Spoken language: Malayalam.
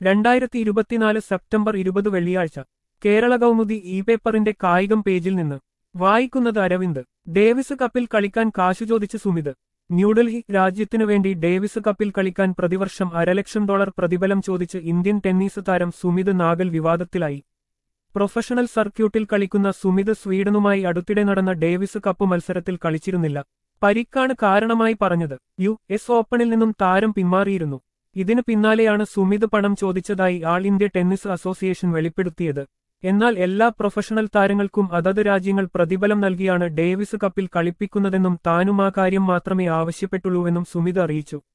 രണ്ടായിരത്തി ഇരുപത്തിനാല് സെപ്റ്റംബർ ഇരുപത് വെള്ളിയാഴ്ച കേരള കൗമുദി ഇ പേപ്പറിന്റെ കായികം പേജിൽ നിന്ന് വായിക്കുന്നത് അരവിന്ദ് ഡേവിസ് കപ്പിൽ കളിക്കാൻ കാശു ചോദിച്ച് സുമിത് ന്യൂഡൽഹി രാജ്യത്തിനു വേണ്ടി ഡേവിസ് കപ്പിൽ കളിക്കാൻ പ്രതിവർഷം അരലക്ഷം ഡോളർ പ്രതിഫലം ചോദിച്ച് ഇന്ത്യൻ ടെന്നീസ് താരം സുമിത് നാഗൽ വിവാദത്തിലായി പ്രൊഫഷണൽ സർക്യൂട്ടിൽ കളിക്കുന്ന സുമിത് സ്വീഡനുമായി അടുത്തിടെ നടന്ന ഡേവിസ് കപ്പ് മത്സരത്തിൽ കളിച്ചിരുന്നില്ല പരിക്കാണ് കാരണമായി പറഞ്ഞത് യു എസ് ഓപ്പണിൽ നിന്നും താരം പിന്മാറിയിരുന്നു ഇതിനു പിന്നാലെയാണ് സുമിത് പണം ചോദിച്ചതായി ആൾ ഇന്ത്യ ടെന്നീസ് അസോസിയേഷൻ വെളിപ്പെടുത്തിയത് എന്നാൽ എല്ലാ പ്രൊഫഷണൽ താരങ്ങൾക്കും അതത് രാജ്യങ്ങൾ പ്രതിഫലം നൽകിയാണ് ഡേവിസ് കപ്പിൽ കളിപ്പിക്കുന്നതെന്നും താനും ആ കാര്യം മാത്രമേ ആവശ്യപ്പെട്ടുള്ളൂവെന്നും സുമിത് അറിയിച്ചു